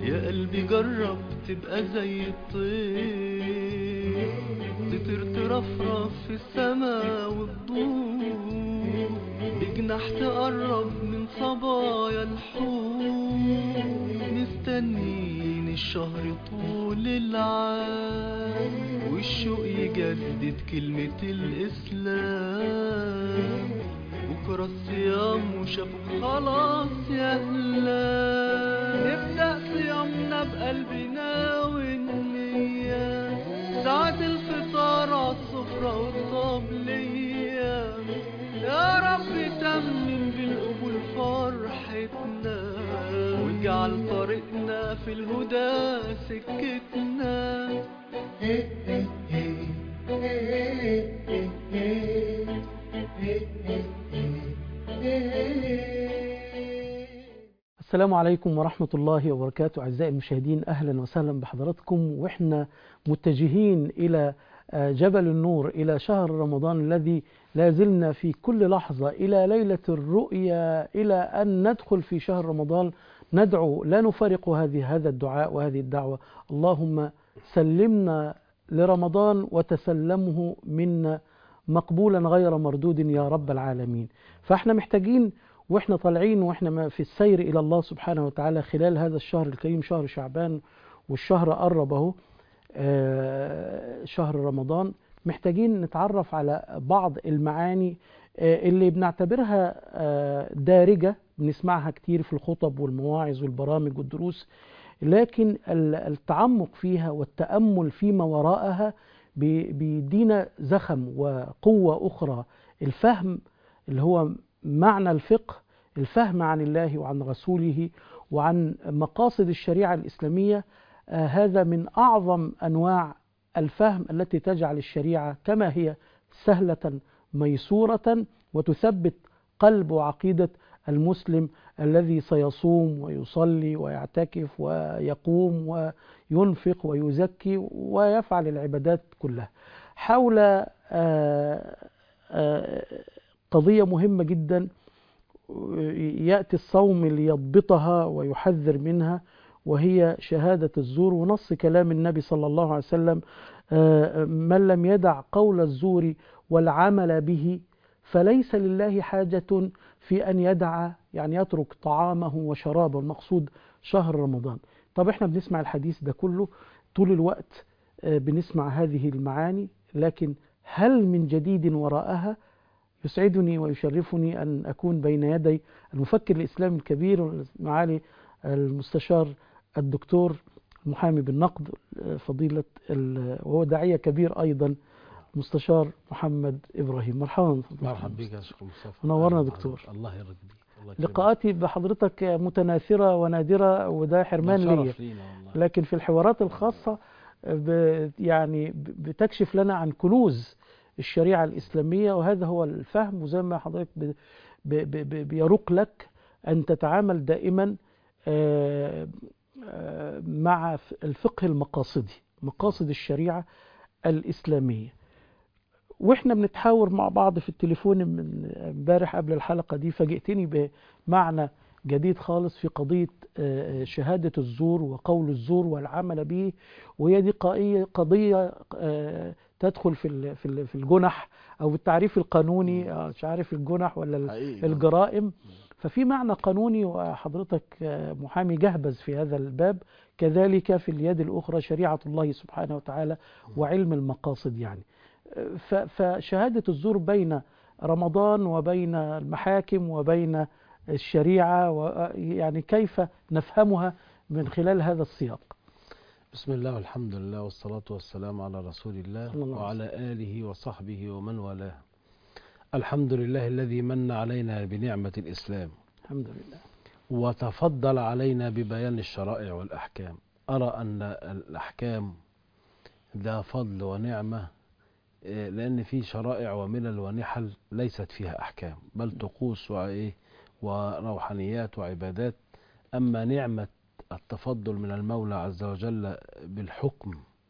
يا قلبي جرب تبقى زي الطير تطير ترفرف في السما وتدور بجناح تقرب من صبايا الحور مستنين الشهر طول العام والشوق يجدد كلمة الإسلام بكرة الصيام وشافوا خلاص يا هلا نبدأ صيامنا بقلبنا والنية ساعة الفطار عالسفرة والطبلية يا رب تمم بالقبول فرحتنا واجعل طريقنا في الهدى سكتنا السلام عليكم ورحمة الله وبركاته أعزائي المشاهدين أهلا وسهلا بحضراتكم وإحنا متجهين إلى آه، جبل النور إلى شهر رمضان الذي لا زلنا في كل لحظة إلى ليلة الرؤيا إلى أن ندخل في شهر رمضان ندعو لا نفارق هذه هذا الدعاء وهذه الدعوة اللهم سلمنا لرمضان وتسلمه منا مقبولا غير مردود يا رب العالمين فاحنا محتاجين واحنا طالعين واحنا ما في السير الى الله سبحانه وتعالى خلال هذا الشهر الكريم شهر شعبان والشهر قرب اهو آه، شهر رمضان محتاجين نتعرف على بعض المعاني آه، اللي بنعتبرها آه، دارجة بنسمعها كتير في الخطب والمواعظ والبرامج والدروس لكن ال- التعمق فيها والتأمل فيما وراءها بي- بيدينا زخم وقوة أخرى الفهم اللي هو معنى الفقه الفهم عن الله وعن رسوله وعن مقاصد الشريعة الإسلامية آه، هذا من أعظم أنواع الفهم التي تجعل الشريعة كما هي سهلة ميسورة وتثبت قلب وعقيدة المسلم الذي سيصوم ويصلي ويعتكف ويقوم وينفق ويزكي ويفعل العبادات كلها حول آه، آه، قضية مهمة جدا يأتي الصوم ليضبطها ويحذر منها وهي شهادة الزور ونص كلام النبي صلى الله عليه وسلم آه، من لم يدع قول الزور والعمل به فليس لله حاجة في أن يدع يعني يترك طعامه وشرابه المقصود شهر رمضان طب احنا بنسمع الحديث ده كله طول الوقت آه، بنسمع هذه المعاني لكن هل من جديد وراءها يسعدني ويشرفني أن أكون بين يدي المفكر الإسلامي الكبير معالي المستشار الدكتور المحامي بالنقد فضيلة ال- وهو داعية كبير أيضا مستشار محمد إبراهيم مرحبا مرحبا بك يا شيخ مصطفى منورنا أهلاً دكتور. وسهلاً. الله يرضى بيك الله يكرمك. لقاءاتي بحضرتك متناثرة ونادرة وده حرمان ليا شرف لينا والله لكن في الحوارات الخاصة ب- يعني ب- بتكشف لنا عن كنوز الشريعة الإسلامية وهذا هو الفهم وزي ما حضرتك ب- ب- ب- ب- بيروق لك أن تتعامل دائما آه، آه، مع ف- الفقه المقاصدي مقاصد الشريعة الإسلامية واحنا بنتحاور مع بعض في التليفون من امبارح قبل الحلقة دي فاجئتني بمعنى جديد خالص في قضية آه، شهادة الزور وقول الزور والعمل به وهي دي قضية قضية آه، تدخل في ال- في ال- في الجنح او التعريف القانوني آه، مش عارف الجنح ولا ال- حقيقي الجرائم ففي معنى قانوني وحضرتك آه، محامي جهبذ في هذا الباب كذلك في اليد الأخرى شريعة الله سبحانه وتعالى وعلم المقاصد يعني آه، ف- فشهادة الزور بين رمضان وبين المحاكم وبين الشريعة و- يعني كيف نفهمها من خلال هذا السياق بسم الله والحمد لله والصلاة والسلام على رسول الله صلى الله عليه وعلى آله وصحبه ومن والاه الحمد لله الذي من علينا بنعمة الإسلام الحمد لله وتفضل علينا ببيان الشرائع والأحكام أرى أن الأحكام ذا فضل ونعمة إيه، لأن في شرائع وملل ونحل ليست فيها أحكام بل طقوس وإيه وروحانيات وعبادات أما نعمة التفضل من المولى عز وجل بالحكم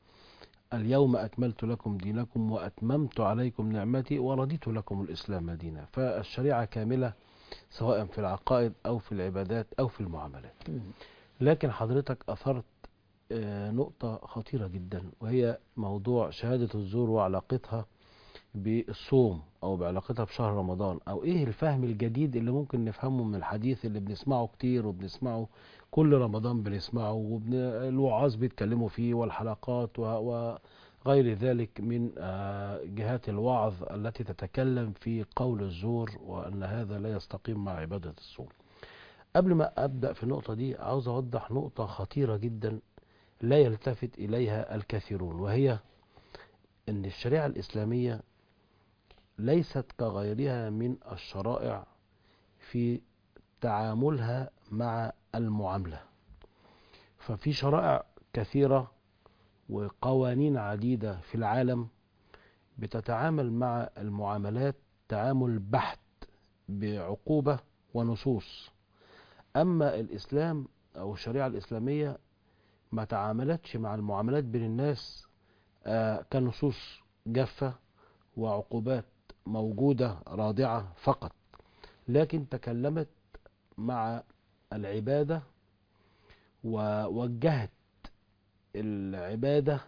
اليوم أكملت لكم دينكم وأتممت عليكم نعمتي ورضيت لكم الإسلام دينا فالشريعة كاملة سواء في العقائد أو في العبادات أو في المعاملات لكن حضرتك أثرت آه، نقطة خطيرة جدا وهي موضوع شهادة الزور وعلاقتها بالصوم أو بعلاقتها بشهر رمضان أو إيه الفهم الجديد اللي ممكن نفهمه من الحديث اللي بنسمعه كتير وبنسمعه كل رمضان بنسمعه والوعاظ بيتكلموا فيه والحلقات و- وغير ذلك من آه، جهات الوعظ التي تتكلم في قول الزور وأن هذا لا يستقيم مع عبادة الصوم قبل ما أبدأ في النقطة دي عاوز أوضح نقطة خطيرة جدا لا يلتفت إليها الكثيرون وهي أن الشريعة الإسلامية ليست كغيرها من الشرائع في تعاملها مع المعاملة ففي شرائع كثيرة وقوانين عديدة في العالم بتتعامل مع المعاملات تعامل بحت بعقوبة ونصوص أما الإسلام أو الشريعة الإسلامية ما تعاملتش مع المعاملات بين الناس آه، كنصوص جافة وعقوبات موجودة رادعة فقط لكن تكلمت مع العبادة ووجهت العبادة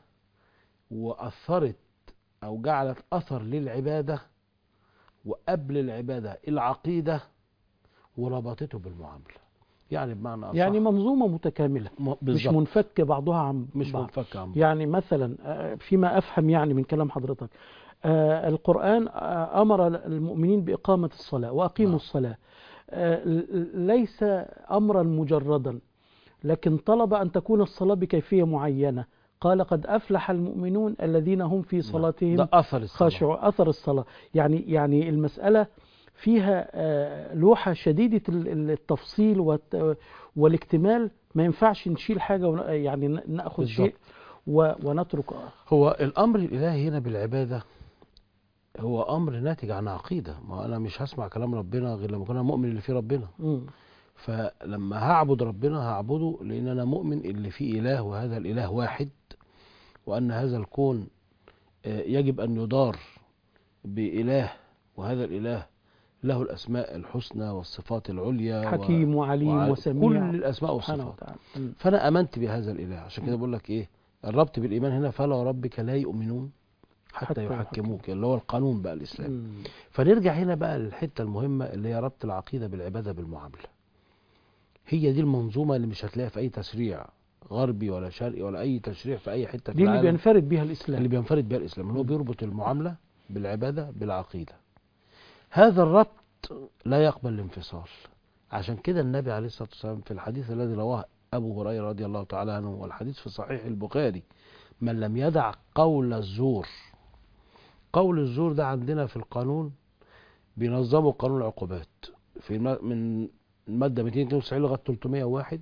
وأثرت أو جعلت أثر للعبادة وقبل العبادة العقيدة وربطته بالمعاملة يعني بمعنى أصح يعني منظومة متكاملة م- مش بالظبط منفكة بعضها عن مش بعض منفك عن بعض. يعني مثلا آه، فيما أفهم يعني من كلام حضرتك آه، القرآن آه، أمر المؤمنين بإقامة الصلاة وأقيموا نعم. الصلاة آه، ل- ليس أمرا مجردا لكن طلب أن تكون الصلاة بكيفية معينة قال قد أفلح المؤمنون الذين هم في صلاتهم ده أثر الصلاة خاشع أثر الصلاة يعني يعني المسألة فيها آه، لوحة شديدة ال- ال- التفصيل والت- والاكتمال ما ينفعش نشيل حاجة ون- يعني ن- نأخذ بالظبط. شيء و- ونترك آخر هو الامر الالهي هنا بالعباده هو امر ناتج عن عقيده ما انا مش هسمع كلام ربنا غير لما اكون أنا مؤمن اللي فيه ربنا مم. فلما هعبد ربنا هعبده لان انا مؤمن اللي فيه اله وهذا الاله واحد وان هذا الكون آه، يجب ان يدار باله وهذا الاله له الاسماء الحسنى والصفات العليا و- حكيم وعليم وع- وسميع كل الاسماء سبحانه والصفات وتعالى مم. فانا امنت بهذا الاله عشان كده بقول لك ايه الربط بالايمان هنا فلا وربك لا يؤمنون حتى, حتى يحكموك اللي هو القانون بقى الاسلامي مم. فنرجع هنا بقى للحته المهمه اللي هي ربط العقيده بالعباده بالمعامله هي دي المنظومه اللي مش هتلاقيها في اي تشريع غربي ولا شرقي ولا اي تشريع في اي حته في دي اللي العالم بينفرد بها الإسلام اللي بينفرد بها الاسلام اللي هو مم. بيربط المعامله بالعباده بالعقيده هذا الربط لا يقبل الانفصال عشان كده النبي عليه الصلاه والسلام في الحديث الذي رواه ابو هريره رضي الله تعالى عنه والحديث في صحيح البخاري من لم يدع قول الزور قول الزور ده عندنا في القانون بينظموا قانون العقوبات في الم- من الماده 292 لغايه 301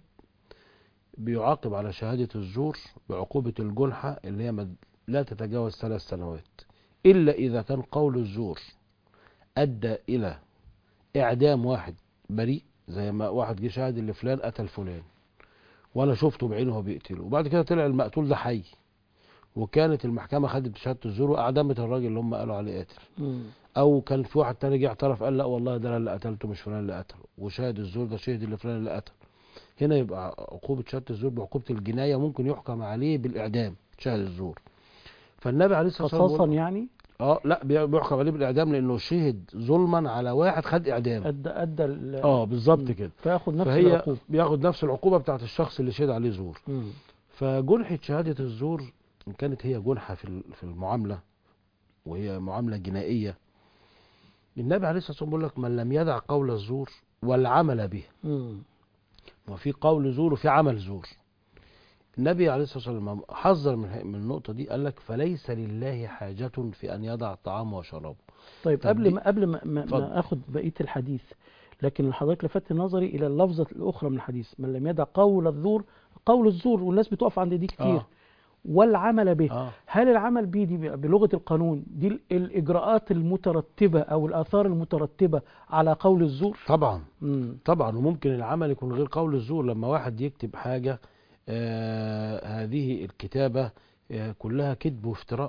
بيعاقب على شهاده الزور بعقوبه الجنحه اللي هي مد- لا تتجاوز ثلاث سنوات الا اذا كان قول الزور ادى الى اعدام واحد بريء زي ما واحد جه شاهد اللي فلان قتل فلان وانا شفته بعينه وهو بيقتله وبعد كده طلع المقتول ده حي وكانت المحكمه خدت شهاده الزور واعدمت الراجل اللي هم قالوا عليه قاتل مم. او كان في واحد تاني جه اعترف قال لا والله ده انا اللي قتلته مش فلان اللي قتله وشاهد الزور ده شهد اللي فلان اللي قتله هنا يبقى عقوبه شهاده الزور بعقوبه الجنايه ممكن يحكم عليه بالاعدام شاهد الزور فالنبي عليه الصلاه والسلام قصاصا بيقول- يعني اه لا بي- بيحكم عليه بالاعدام لانه شهد ظلما على واحد خد اعدام أدى أدى ال- اه بالظبط مم. كده فياخد نفس فهي العقوبة بياخد نفس العقوبه بتاعت الشخص اللي شهد عليه زور مم. فجنحة شهادة الزور إن كانت هي جنحة في ال- في المعاملة وهي معاملة جنائية النبي عليه الصلاة والسلام بيقول لك من لم يدع قول الزور والعمل به مم. وفي قول زور وفي عمل زور النبي عليه الصلاة والسلام لما حذر من من النقطة دي قال لك فليس لله حاجة في أن يدع طعامه وشرابه طيب طب قبل دي- ما قبل ما, ما, اتفضل. ما اخد بقيه الحديث لكن حضرتك لفت نظري الى اللفظه الاخرى من الحديث من لم يدع قول الزور قول الزور والناس بتقف عند دي كتير آه. والعمل به آه. هل العمل به دي بلغه القانون دي ال- الاجراءات المترتبه او الاثار المترتبه على قول الزور طبعا مم. طبعا وممكن العمل يكون غير قول الزور لما واحد يكتب حاجة آه هذه الكتابة آه كلها كذب وافتراء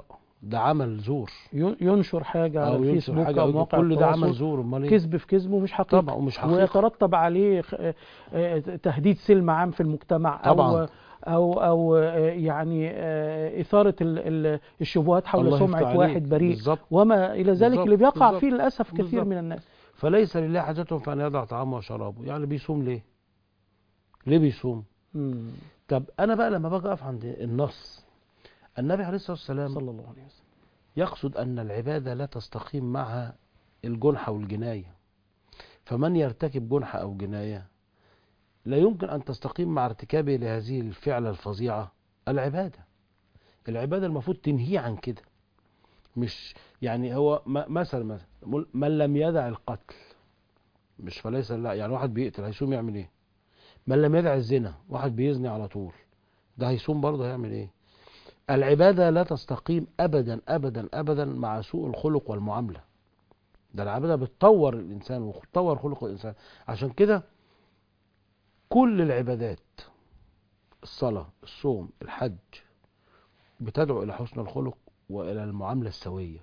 ده عمل زور ين- ينشر حاجه على او ينشر الفيسبوك حاجه او أو مواقع كل ده عمل التواصل زور امال ايه كذب في كذب ومش حقيقي طبعا ومش حقيقي ويترتب عليه خ- آه، آه، تهديد سلم عام في المجتمع او طبعاً. او او آه، يعني آه، اثاره ال- ال- الشبهات حول الله يفتح سمعه عليك. واحد بريء بالظبط وما الى ذلك بالظبط، اللي بيقع بالظبط، فيه للاسف كثير بالظبط. من الناس فليس لله حاجتهم في ان يضع طعامه وشرابه يعني بيصوم ليه ليه بيصوم مم. طب انا بقى لما باجي اقف عند النص النبي عليه الصلاه والسلام صلى الله عليه وسلم يقصد أن العبادة لا تستقيم مع الجنحة والجناية فمن يرتكب جنحة أو جناية لا يمكن أن تستقيم مع ارتكابه لهذه الفعلة الفظيعة العبادة العبادة المفروض تنهي عن كده مش يعني هو م- مثلا مثلا مل- من لم يدع القتل مش فليس لا يعني واحد بيقتل هيصوم يعمل ايه من لم يدع الزنا واحد بيزني على طول ده هيصوم برضه هيعمل ايه العبادة لا تستقيم أبدا أبدا أبدا مع سوء الخلق والمعاملة ده العبادة بتطور الإنسان وتطور خلق الإنسان عشان كده كل العبادات الصلاة الصوم الحج بتدعو إلى حسن الخلق وإلى المعاملة السوية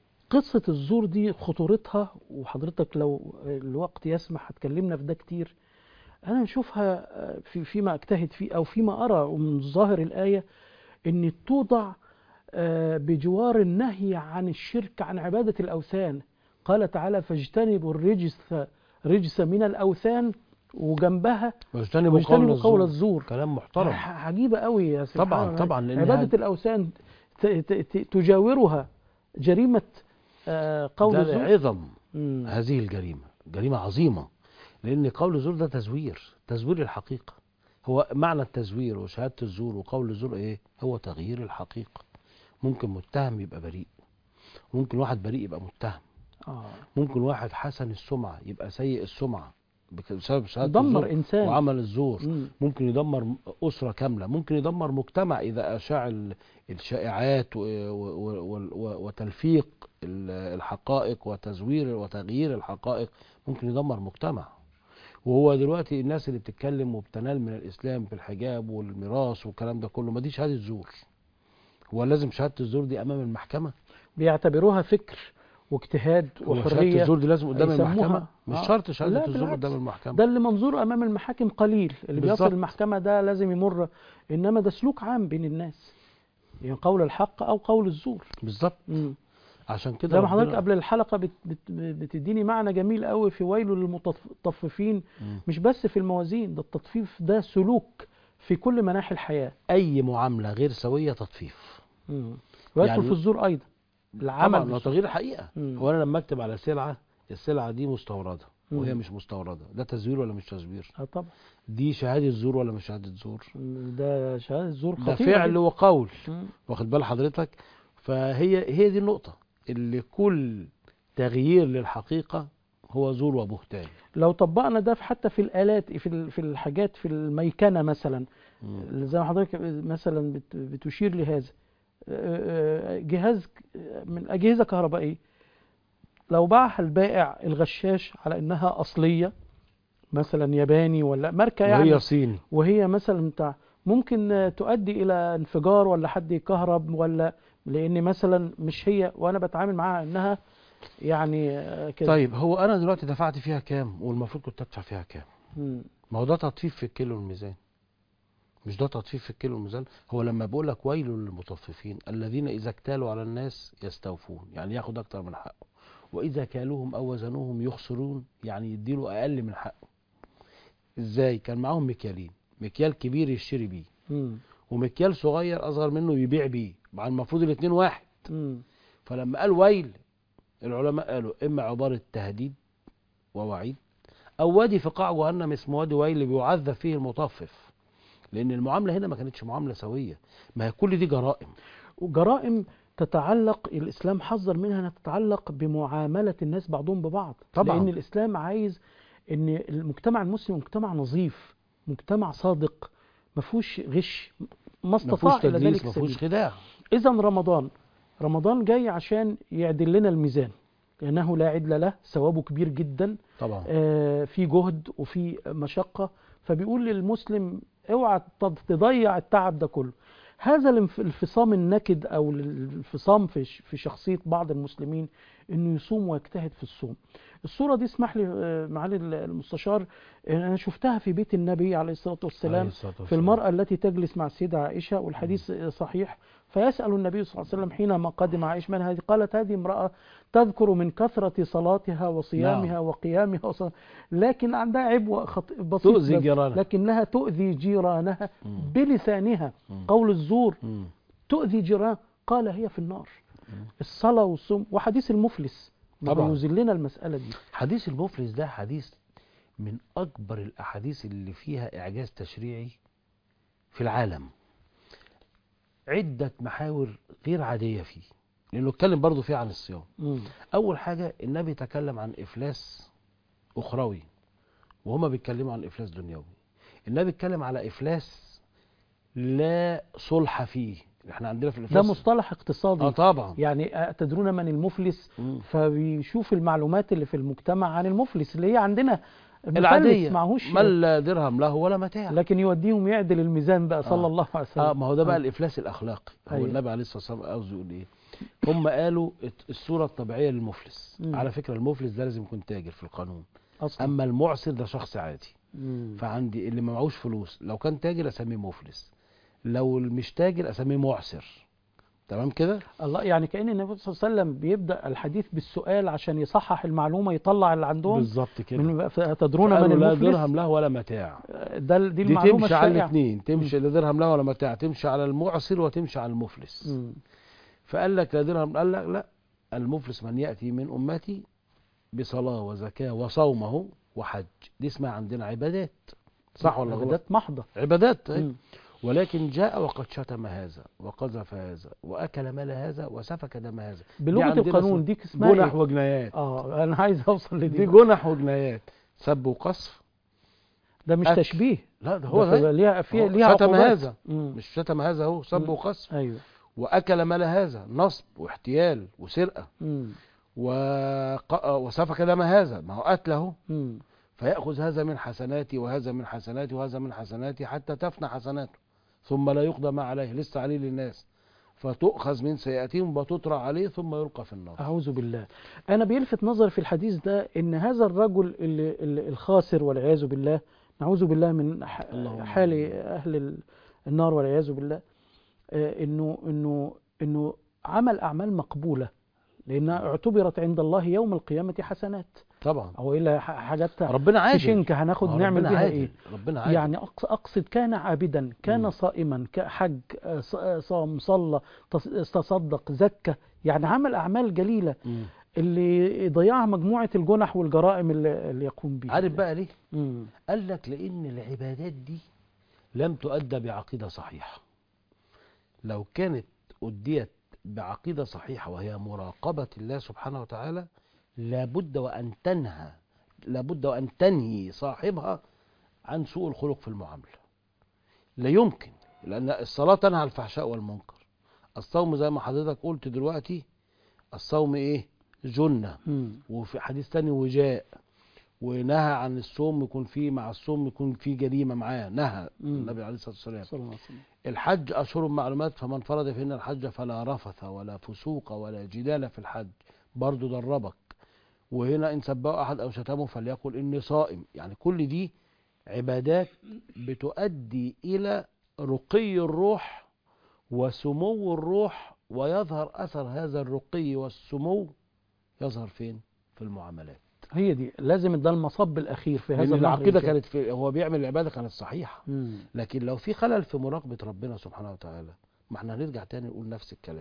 قصة الزور دي خطورتها وحضرتك لو الوقت يسمح هتكلمنا في ده كتير أنا أشوفها في فيما أجتهد فيه أو فيما أرى ومن ظاهر الآية إن توضع آه، بجوار النهي عن الشرك عن عبادة الأوثان قال تعالى فاجتنبوا الرجس رجس من الأوثان وجنبها واجتنبوا واجتنبوا قول قول الزور الزور كلام محترم ح- عجيبة قوي يا سبحان طبعا الله. طبعا لأن عبادة هذا- الأوثان ت- ت- ت- تجاورها جريمة آه، قول ده الزور عظم مم. هذه الجريمة جريمة عظيمة لأن قول الزور ده تزوير تزوير الحقيقة هو معنى التزوير وشهادة الزور وقول الزور إيه هو تغيير الحقيقة ممكن متهم يبقى بريء ممكن واحد بريء يبقى متهم آه. ممكن واحد حسن السمعة يبقى سيء السمعة بك- بسبب شهادة دمر الزور إنسان وعمل الزور مم. ممكن يدمر م- أسرة كاملة ممكن يدمر مجتمع إذا أشاع ال- الشائعات و- و- و- و- وتلفيق ال- الحقائق وتزوير وتغيير الحقائق ممكن يدمر مجتمع وهو دلوقتي الناس اللي بتتكلم وبتنال من الإسلام في الحجاب والميراث والكلام ده كله ما دي شهادة زور هو لازم شهادة الزور دي أمام المحكمة بيعتبروها فكر واجتهاد هو شهادة وحرية الزور دي لازم قدام يسموها- المحكمة مش آه. شرط شهادة لا، الزور بالعكس. قدام المحكمة ده اللي منظوره أمام المحاكم قليل اللي بيصل بالظبط. المحكمة ده لازم يمر إنما ده سلوك عام بين الناس يعني قول الحق أو قول الزور بالظبط مم. عشان كده زي ما حضرتك ربنا- قبل الحلقة بت بت بتديني معنى جميل قوي في ويل للمطففين مم. مش بس في الموازين ده التطفيف ده سلوك في كل مناحي الحياة أي معاملة غير سوية تطفيف مم. ويدخل يعني- في الزور أيضا العمل طبعا هو بالزور. تغيير الحقيقه مم. هو انا لما اكتب على سلعه السلعه دي مستورده وهي مم. مش مستورده ده تزوير ولا مش تزوير اه طبعا دي شهاده زور ولا مش شهاده زور ده شهادة زور ده خطيرة فعل جداً. وقول مم. واخد بال حضرتك فهي هي دي النقطه اللي كل تغيير للحقيقه هو زور وبهتان لو طبقنا ده في- حتى في الآلات في ال- في الحاجات في الميكنة مثلا مم. زي ما حضرتك مثلا بت- بتشير لهذا آه، آه، جهاز ك- من أجهزة كهربائية لو باعها البائع الغشاش على إنها أصلية مثلا ياباني ولا ماركة يعني وهي صيني وهي مثلا بتاع ممكن آه، تؤدي إلى انفجار ولا حد يكهرب ولا لأن مثلا مش هي وأنا بتعامل معاها إنها يعني آه، كده طيب هو انا دلوقتي دفعت فيها كام والمفروض كنت ادفع فيها كام مم. ما هو ده تطفيف في الكيلو الميزان مش ده تطفيف في الكيلو الميزان هو لما بقول لك ويل للمطففين الذين اذا اكتالوا على الناس يستوفون يعني ياخد اكتر من حقه واذا كالوهم او وزنوهم يخسرون يعني يديله اقل من حقه ازاي كان معاهم مكيالين مكيال كبير يشتري بيه مم. ومكيال صغير اصغر منه يبيع بيه مع المفروض الاثنين واحد مم. فلما قال ويل العلماء قالوا اما عباره تهديد ووعيد او وادي في قاع جهنم اسمه وادي ويل بيعذب فيه المطفف لان المعامله هنا ما كانتش معامله سويه ما هي كل دي جرائم وجرائم تتعلق الإسلام حذر منها أنها تتعلق بمعاملة الناس بعضهم ببعض طبعاً. لأن الإسلام عايز أن المجتمع المسلم مجتمع نظيف مجتمع صادق ما فيهوش غش ما ما استطاع فيهوش إلى تدليس ذلك ما فيهوش سبيل خداع إذا رمضان رمضان جاي عشان يعدل لنا الميزان لأنه لا عدل له ثوابه كبير جدا طبعا آه، في جهد وفي مشقة فبيقول للمسلم اوعى تض- تضيع التعب ده كله هذا الانف- الانفصام النكد او الانفصام في ش- في شخصيه بعض المسلمين انه يصوم ويجتهد في الصوم الصوره دي اسمح لي آه، معالي المستشار آه، انا شفتها في بيت النبي عليه الصلاه والسلام عليه الصلاة في والسلام. المرأة التي تجلس مع السيدة عائشة والحديث صحيح فيسأل النبي صلى الله عليه وسلم حينما قدم عائشة من هذه قالت هذه امرأة تذكر من كثرة صلاتها وصيامها نعم. وقيامها وص... لكن عندها عيب وخط... بسيط تؤذي بس، جيرانها. لكنها تؤذي جيرانها مم. بلسانها مم. قول الزور مم. تؤذي جيرانها قال هي في النار الصلاة والصوم وحديث المفلس ما طبعا. بيوزن لنا المسألة دي حديث المفلس ده حديث من أكبر الأحاديث اللي فيها إعجاز تشريعي في العالم عدة محاور غير عادية فيه لأنه اتكلم برضه فيه عن الصيام مم. أول حاجة النبي تكلم عن إفلاس أخروي وهما بيتكلموا عن إفلاس دنيوي النبي اتكلم على إفلاس لا صلح فيه احنا عندنا في ده الإفلاس مصطلح اقتصادي اه طبعا يعني آه، تدرون من المفلس مم. فبيشوف المعلومات اللي في المجتمع عن المفلس اللي هي عندنا مفلس العادية معهوش من لا درهم له ولا متاع لكن يوديهم يعدل الميزان بقى صلى آه. الله عليه وسلم اه ما هو ده بقى آه. الافلاس الاخلاقي هو أيوة. النبي عليه الصلاه والسلام عاوز يقول ايه هم قالوا الت- الصوره الطبيعيه للمفلس مم. على فكره المفلس ده لازم يكون تاجر في القانون اصلا اما المعسر ده شخص عادي مم. فعندي اللي ما معهوش فلوس لو كان تاجر اسميه مفلس لو مش تاجر اسميه معسر تمام كده الله يعني كأن النبي صلى الله عليه وسلم بيبدأ الحديث بالسؤال عشان يصحح المعلومة يطلع اللي عندهم بالظبط كده من تدرون من فقالوا لا المفلس درهم له ولا متاع ده دي دي المعلومة تمشي على الشائعة الاثنين تمشي لا درهم له ولا متاع تمشي على المعسر وتمشي على المفلس مم. فقال لك لا درهم قال لك لا المفلس من يأتي من أمتي بصلاة وزكاة وصومه وحج دي اسمها عندنا عبادات صح ولا غلط عبادات محضة عبادات أي. مم. ولكن جاء وقد شتم هذا وقذف هذا وأكل مال هذا وسفك دم هذا بلغة عندنا القانون اسمها دي اسمها جنح ايه؟ وجنايات اه انا عايز اوصل دي لدي جنح وجنايات سب وقذف ده مش أكل. تشبيه لا ده هو ده ده ليها فيها هو ليها شتم عقوبات. هذا. مم. مش شتم هذا هو سب مم. وقذف ايوه وأكل مال هذا نصب واحتيال وسرقة مم. وق... وسفك دم هذا ما هو قتل اهو مم. فيأخذ هذا من حسناتي وهذا من حسناتي وهذا من حسناتي حتى تفنى حسناته ثم لا يقضى ما عليه لسه عليه للناس فتؤخذ من سيئاتهم وتطرى عليه ثم يلقى في النار أعوذ بالله أنا بيلفت نظري في الحديث ده إن هذا الرجل اللي اللي الخاسر والعياذ بالله نعوذ بالله من ح- اللهم حال آمين. أهل ال- النار والعياذ بالله آه، إنه إنه إنه عمل أعمال مقبولة لأنها اعتبرت عند الله يوم القيامة حسنات طبعا أو إلا ح- حاجات ربنا عادل شنك هناخد ما هو نعمل ربنا بيها عادل. إيه ربنا عادل يعني أقص- أقصد كان عابدا كان مم. صائما حج صام صلى تص- تصدق زكى يعني عمل أعمال جليلة مم. اللي ضيعها مجموعة الجنح والجرائم اللي, اللي يقوم بيها عارف بقى ليه مم. قال لك لان العبادات دي لم تؤدى بعقيده صحيحه لو كانت اديت بعقيده صحيحه وهي مراقبه الله سبحانه وتعالى لابد وان تنهى لابد وان تنهي صاحبها عن سوء الخلق في المعامله لا يمكن لان الصلاه تنهى عن الفحشاء والمنكر الصوم زي ما حضرتك قلت دلوقتي الصوم ايه جنه مم. وفي حديث تاني وجاء ونهى عن الصوم يكون فيه مع الصوم يكون فيه جريمه معاه نهى مم. النبي عليه الصلاه والسلام صلى الله عليه وسلم الحج اشهر معلومات فمن فرض فيهن الحج فلا رفث ولا فسوق ولا جدال في الحج برضو دربك وهنا ان سبه احد او شتمه فليقل اني صائم يعني كل دي عبادات بتؤدي الى رقي الروح وسمو الروح ويظهر اثر هذا الرقي والسمو يظهر فين في المعاملات هي دي لازم ده المصب الأخير في هذا لان النهر العقيده الجاري. كانت في هو بيعمل العباده كانت صحيحه مم. لكن لو في خلل في مراقبه ربنا سبحانه وتعالى ما احنا هنرجع تاني نقول نفس الكلام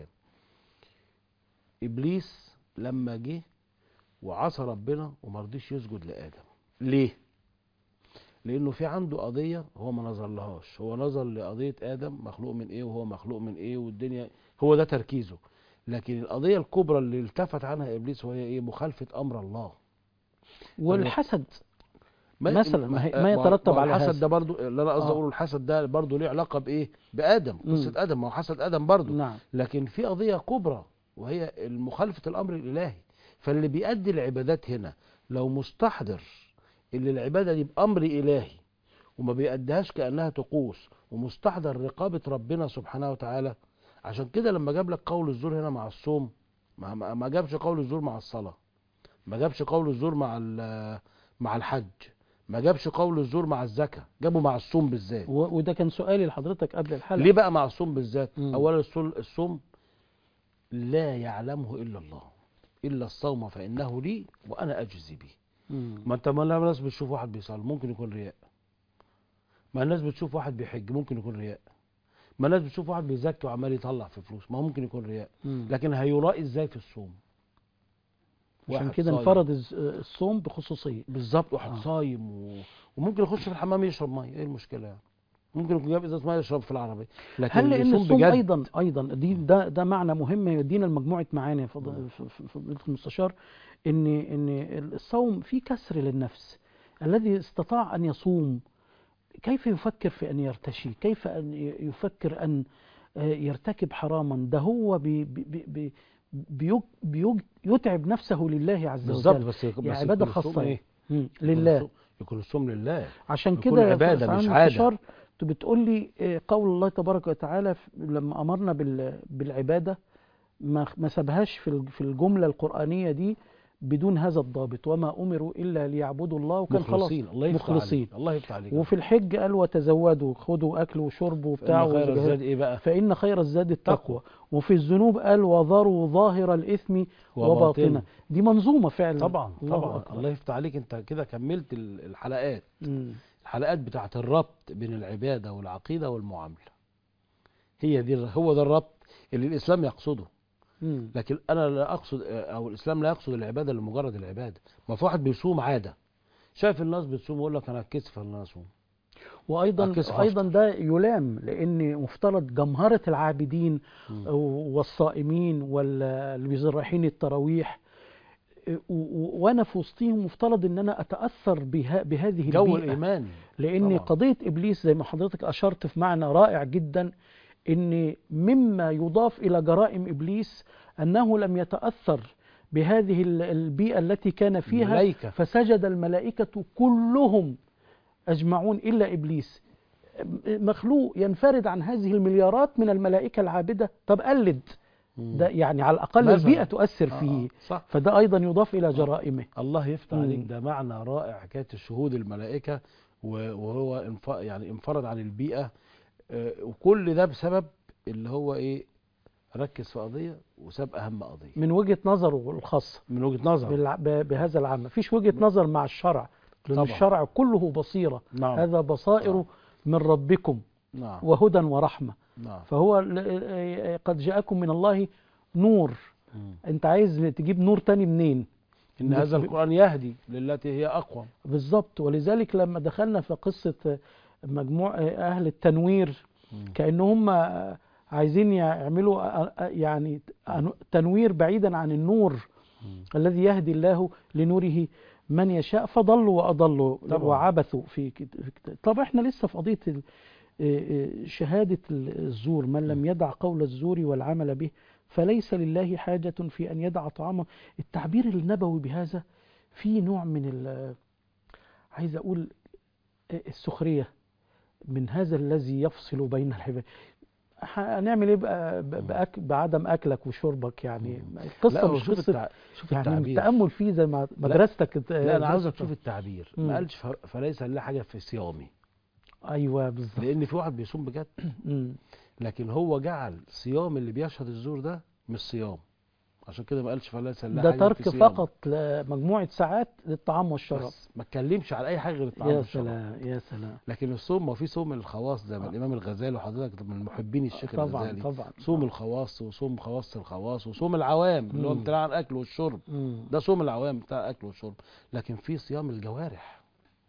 ابليس لما جه وعصى ربنا وما رضيش يسجد لادم ليه لانه في عنده قضيه هو ما نظر لهاش هو نظر لقضيه ادم مخلوق من ايه وهو مخلوق من ايه والدنيا هو ده تركيزه لكن القضيه الكبرى اللي التفت عنها ابليس وهي ايه مخالفه امر الله والحسد مثلاً، ما هي- ما يترتب ما هو على الحسد هذا. ده برضو اللي انا قصدي آه. اقوله الحسد ده برضو ليه علاقه بايه بادم مم. قصه ادم ما هو حسد ادم برضو نعم لكن في قضيه كبرى وهي مخالفه الامر الالهي فاللي بيأدي العبادات هنا لو مستحضر ان العباده دي بامر الهي وما بيأديهاش كأنها طقوس ومستحضر رقابة ربنا سبحانه وتعالى عشان كده لما جاب لك قول الزور هنا مع الصوم ما, ما ما جابش قول الزور مع الصلاة ما جابش قول الزور مع ال- مع الحج ما جابش قول الزور مع الزكاة جابه مع الصوم بالذات و- وده كان سؤالي لحضرتك قبل الحلقة ليه بقى مع الصوم بالذات مم. اولا الصوم الصوم لا يعلمه الا الله الا الصوم فانه لي وانا اجزي به مم. ما انت ما الناس بتشوف واحد بيصلي ممكن يكون رياء ما الناس بتشوف واحد بيحج ممكن يكون رياء ما الناس بتشوف واحد بيزكي وعمال يطلع في فلوس ما هو ممكن يكون رياء مم. لكن هيرائي ازاي في الصوم عشان واحد كده صايم. انفرد الز- الصوم بخصوصيه بالظبط واحد آه. صايم و... وممكن يخش في الحمام يشرب ميه ايه المشكله يعني ممكن يكون جاب ازازه ميه يشرب في العربيه لكن هل لان اللي يصوم الصوم بجد ايضا ايضا دي ده ده معنى مهم يدينا لمجموعه معاني يا فض- ف- ف- فضيله المستشار ان ان الصوم فيه كسر للنفس الذي استطاع ان يصوم كيف يفكر في ان يرتشي كيف ان ي- يفكر ان آه، يرتكب حراما ده هو بي بي بي بي بيج بيج يتعب نفسه لله عز بالظبط وجل بس يك- هي بس عباده يكون الصوم خاصه ايه مم. يكون لله الصوم- يكون الصوم لله عشان يكون كده عبادة ف- مش فعلا عادة. انتشار انت بتقول لي آه، قول الله تبارك وتعالى ف- لما امرنا بال- بالعباده ما ما سابهاش في الج- في الجمله القرانيه دي بدون هذا الضابط وما امروا الا ليعبدوا الله وكان خلاص مخلصين الله يفتح مخلصين. عليك الله يفتح عليك وفي الحج قال وتزودوا خدوا اكل وشرب وبتاع فإن خير وجهاد. الزاد ايه بقى فان خير الزاد التقوى وفي الذنوب قال وذروا ظاهر الاثم وباطنه دي منظومه فعلا طبعا الله طبعا أكبر. الله يفتح عليك انت كده كملت ال- الحلقات مم. الحلقات بتاعت الربط بين العباده والعقيده والمعامله هي دي هو ده الربط اللي الاسلام يقصده مم. لكن انا لا اقصد او الاسلام لا يقصد العباده لمجرد العباده ما في واحد بيصوم عاده شايف الناس بتصوم يقول لك انا اتكسف ان انا اصوم وايضا أكسف ايضا ده يلام لان مفترض جمهره العابدين مم. والصائمين واللي رايحين التراويح و- و- وانا في وسطهم مفترض ان انا اتاثر بها بهذه جو البيئه الايمان لان طبعا. قضيه ابليس زي ما حضرتك اشرت في معنى رائع جدا ان مما يضاف الى جرائم ابليس انه لم يتاثر بهذه ال- البيئه التي كان فيها الملائكة. فسجد الملائكه كلهم اجمعون الا ابليس مخلوق ينفرد عن هذه المليارات من الملائكه العابده طب قلد مم. ده يعني على الاقل مثلاً. البيئه تؤثر آه، فيه آه، صح فده ايضا يضاف الى جرائمه الله يفتح مم. عليك ده معنى رائع حكايه الشهود الملائكه و- وهو انف... يعني انفرد عن البيئه آه، وكل ده بسبب اللي هو ايه ركز في قضيه وساب اهم قضيه من وجهه نظره الخاصه من وجهه نظر بالع- ب- بهذا العام مفيش وجهة نظر مع الشرع لأن طبعا. الشرع كله بصيرة نعم هذا بصائر نعم. من ربكم نعم وهدى ورحمة نعم فهو ل- قد جاءكم من الله نور مم. انت عايز تجيب نور تاني منين ان هذا القران يهدي للتي هي اقوى بالظبط ولذلك لما دخلنا في قصة مجموع أهل التنوير مم. كأنهم عايزين يعملوا يعني تنوير بعيدا عن النور مم. الذي يهدي الله لنوره من يشاء فضلوا وأضلوا طبعا. وعبثوا في كت- في كت- طب احنا لسه في قضية ال- آه، آه، شهادة الزور من لم يدع قول الزور والعمل به فليس لله حاجة في أن يدع طعامه التعبير النبوي بهذا في نوع من ال- عايز أقول آه، السخرية من هذا الذي يفصل بين العباد هنعمل ايه بقى ب- بأك بعدم اكلك وشربك يعني لا القصه هو مش شوف قصه التع... شوف يعني التعبير التامل فيه زي ما مدرستك ات- لا انا عاوزك درست. تشوف التعبير مم. ما قالش ف... فليس لله حاجه في صيامي ايوه بالظبط لان في واحد بيصوم بجد مم. لكن هو جعل صيام اللي بيشهد الزور ده مش صيام عشان كده ما قالش فليس لله ده حاجه ترك في صيام فقط لمجموعه ساعات للطعام والشراب بس ما اتكلمش على اي حاجه غير الطعام يا والشراب سلام يا سلام لكن الصوم ما في صوم الخواص زي ما آه. الامام الغزالي وحضرتك من محبين الشيخ طبعا الغزالي طبعا صوم الخواص وصوم خواص الخواص وصوم العوام اللي هو مم. امتناع عن الاكل والشرب مم. ده صوم العوام بتاع الاكل والشرب لكن في صيام الجوارح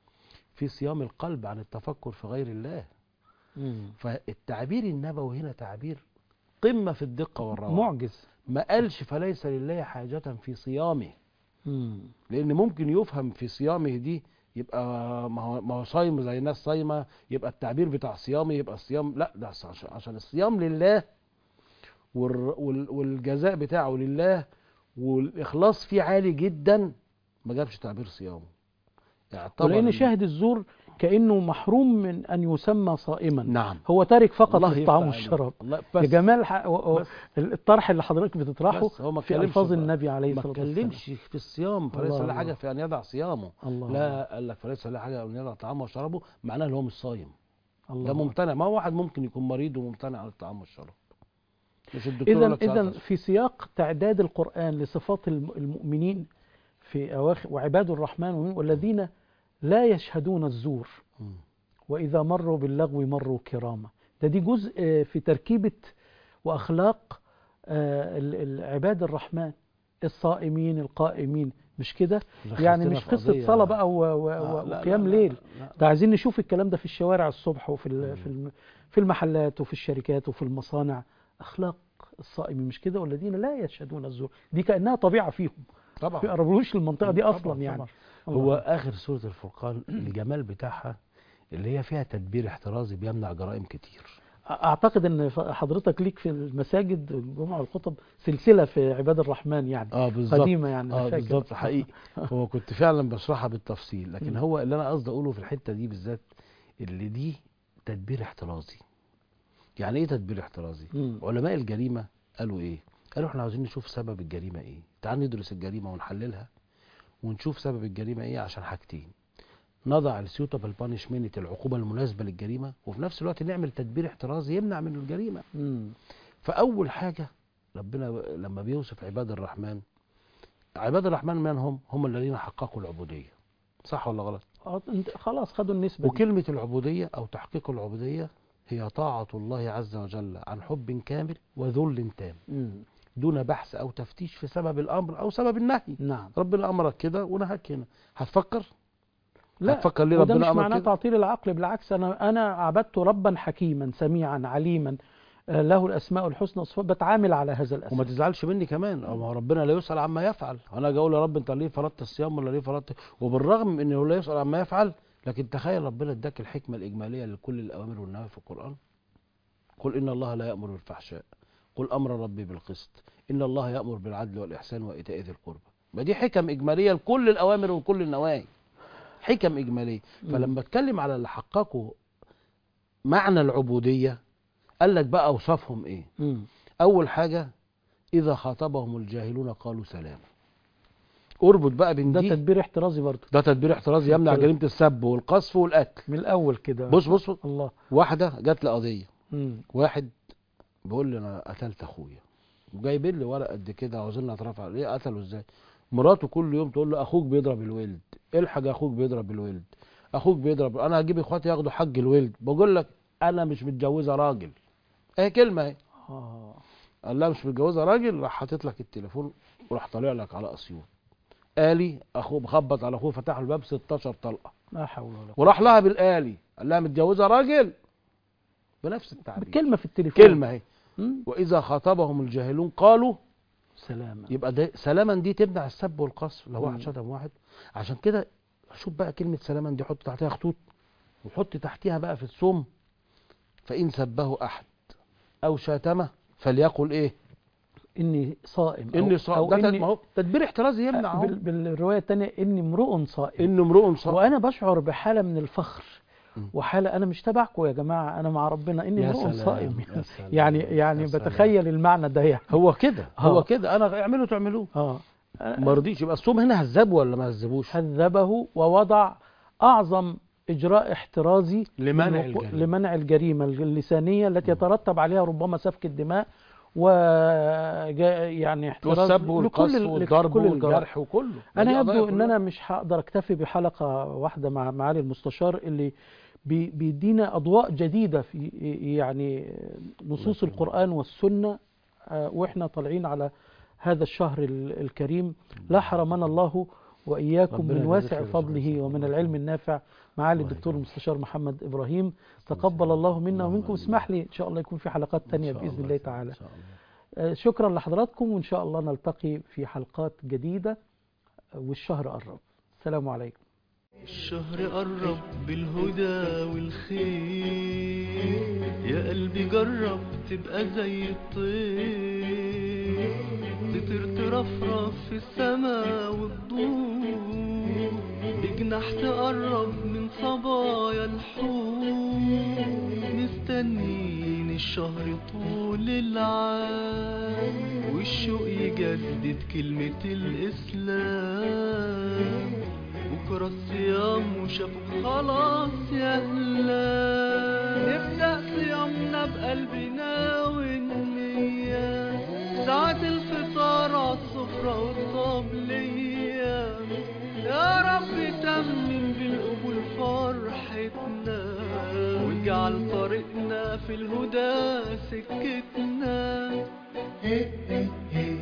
في صيام القلب عن التفكر في غير الله مم. فالتعبير النبوي هنا تعبير قمه في الدقه والروعه معجز ما قالش فليس لله حاجه في صيامه مم. لان ممكن يفهم في صيامه دي يبقى ما هو ما هو صايم زي الناس صايمه يبقى التعبير بتاع صيامه يبقى الصيام لا ده عشان عشان الصيام لله والر- وال- والجزاء بتاعه لله والاخلاص فيه عالي جدا ما جابش تعبير صيامه يعتبر ولان ال- شاهد الزور كأنه محروم من أن يسمى صائما نعم هو تارك فقط الله الطعام يفتح عليك. والشراب الله يا بس جمال ح- و- و- بس. الطرح اللي حضرتك بتطرحه بس هو ما في اتكلمش ألفاظ بقى. النبي عليه ما الصلاة والسلام اتكلمش في الصيام فليس الله له حاجه الله. في ان يدع صيامه الله لا قال لك فليس له حاجه ان يدع طعامه وشرابه معناه ان هو مش صايم الله ده ممتنع ما هو واحد ممكن يكون مريض وممتنع عن الطعام والشراب مش الدكتور إذا يقول لك إذا ساعات- في سياق تعداد القرآن لصفات الم- المؤمنين في أواخر وعباد الرحمن والمؤمنين والذين لا يشهدون الزور مم. وإذا مروا باللغو مروا كراما ده دي جزء آه، في تركيبة وأخلاق آه، ال- ال- عباد الرحمن الصائمين القائمين مش كده يعني دخلتنا مش في قصة قضية- صلاة بقى و- و- آه، لا، وقيام لا، لا، ليل لا. ده عايزين نشوف الكلام ده في الشوارع الصبح وفي ال- مم. في الم- في المحلات وفي الشركات وفي المصانع أخلاق الصائمين مش كده والذين لا يشهدون الزور دي كأنها طبيعة فيهم ما طبعا بيقربوش للمنطقة دي طبعاً، أصلا يعني طبعاً. الله. هو اخر سوره الفرقان الجمال بتاعها اللي هي فيها تدبير احترازي بيمنع جرائم كتير اعتقد ان ف- حضرتك ليك في المساجد الجمعه والخطب سلسله في عباد الرحمن يعني اه بالظبط قديمه يعني أنا اه فاكر. بالظبط حقيقي هو كنت فعلا بشرحها بالتفصيل لكن مم. هو اللي انا قصدي اقوله في الحته دي بالذات اللي دي تدبير احترازي يعني ايه تدبير احترازي مم. علماء الجريمه قالوا ايه قالوا احنا عاوزين نشوف سبب الجريمه ايه تعال ندرس الجريمه ونحللها ونشوف سبب الجريمه ايه عشان حاجتين نضع السيوتابل بانشمنت العقوبه المناسبه للجريمه وفي نفس الوقت نعمل تدبير احترازي يمنع من الجريمه مم. فاول حاجه ربنا لما بيوصف عباد الرحمن عباد الرحمن من هم هم الذين حققوا العبوديه صح ولا غلط آه، انت خلاص خدوا النسبه دي. وكلمه العبوديه او تحقيق العبوديه هي طاعه الله عز وجل عن حب كامل وذل تام مم. دون بحث او تفتيش في سبب الامر او سبب النهي نعم ربنا امرك كده ونهاك هنا هتفكر لا هتفكر ليه وده ربنا مش امر معناه كده تعطيل العقل بالعكس انا انا عبدت ربا حكيما سميعا عليما آه، له الاسماء الحسنى والصفات بتعامل على هذا وما الاساس تزعلش مني كمان أو ما هو ربنا لا يسأل عما يفعل انا اجي اقول يا رب انت ليه فرضت الصيام ولا ليه فرضت وبالرغم من انه لا يسأل عما يفعل لكن تخيل ربنا اداك الحكمه الاجماليه لكل الاوامر والنواهي في القران قل ان الله لا يامر بالفحشاء قل امر ربي بالقسط ان الله يامر بالعدل والاحسان وايتاء ذي القربى ما دي حكم اجماليه لكل الاوامر وكل النواهي حكم اجماليه مم. فلما اتكلم على اللي حققوا معنى العبوديه قال لك بقى اوصافهم ايه مم. أول حاجة إذا خاطبهم الجاهلون قالوا سلاما اربط بقى بين ده دي تدبير احترازي برضه ده تدبير احترازي يمنع طيب. جريمة السب والقذف والقتل من الاول كده بص بص بص. الله واحدة جات لي قضية مم. واحد بيقول لي أنا قتلت أخويا وجايبين لي ورق قد كده عاوزين اترفع ليه قتله ازاي مراته كل يوم تقول له اخوك بيضرب الولد الحق اخوك بيضرب الولد اخوك بيضرب انا هجيب اخواتي ياخدوا حق الولد بقول لك انا مش متجوزه راجل اهي كلمه اهي اه قال لها مش متجوزه راجل راح حاطط لك التليفون وراح طالع لك على اسيوط قالي اخوه مخبط على اخوه فتح له الباب 16 طلقه لا حول ولا قوه وراح لها بالآلي قال لها متجوزه راجل بنفس التعبير كلمه في التليفون كلمه اهي مم. واذا خاطبهم الجاهلون قالوا سلام يبقى ده سلاما دي تمنع السب والقذف لو مم. واحد شتم واحد عشان كده شوف بقى كلمه سلاما دي حط تحتها خطوط وحط تحتها بقى في الصوم فان سبه احد او شاتمه فليقل ايه اني صائم أو- اني أو صائم ده تد- إني ما هو تدبير احترازي يمنع اهو بال- بالروايه الثانيه اني امرؤ صائم انه امرؤ صائم وانا بشعر بحاله من الفخر مم. وحاله انا مش تبعكم يا جماعه انا مع ربنا اني يا امرؤ سلام، صائم يا سلام، يعني يا يعني سلام. بتخيل المعنى ده يعني هو كده هو آه. كده انا اعملوا تعملوه اه ما رضيش يبقى الصوم هنا هذبه ولا ما هذبوش هذبه ووضع اعظم اجراء احترازي لمنع من وقوع- الجريمة. لمنع الجريمه اللسانيه التي يترتب عليها ربما سفك الدماء و جا- يعني احتراز والسب لكل والقذف ال- والضرب لكل الجرائم. والجرح وكله انا دي قضايا يبدو ان كلها. انا مش هقدر اكتفي بحلقه واحده مع معالي المستشار اللي بي- بيدينا اضواء جديده في يعني نصوص القران والسنه آه، واحنا طالعين على هذا الشهر ال- الكريم لا حرمنا الله واياكم ربنا من يبارك واسع له في فضله عمره. ومن العلم النافع معالي الله الدكتور يكرمك. المستشار محمد ابراهيم تقبل الله منا اللهم ومنكم آمين. اسمح لي ان شاء الله يكون في حلقات إن تانية شاء باذن الله تعالى إن شاء الله. آه، شكرا لحضراتكم وان شاء الله نلتقي في حلقات جديده آه، والشهر قرب السلام عليكم الشهر قرب بالهدى والخير يا قلبي جرب تبقى زي الطير تطير ترفرف في السما وتدور بجناح تقرب من صبايا الحور مستنين الشهر طول العام والشوق يجدد كلمة الإسلام بكرة الصيام وشافوك خلاص يا هلا نبدأ صيامنا بقلبنا والنية ساعة الفطار عالسفرة والطبلية يا رب تمم بالقبول فرحتنا واجعل طريقنا في الهدى سكتنا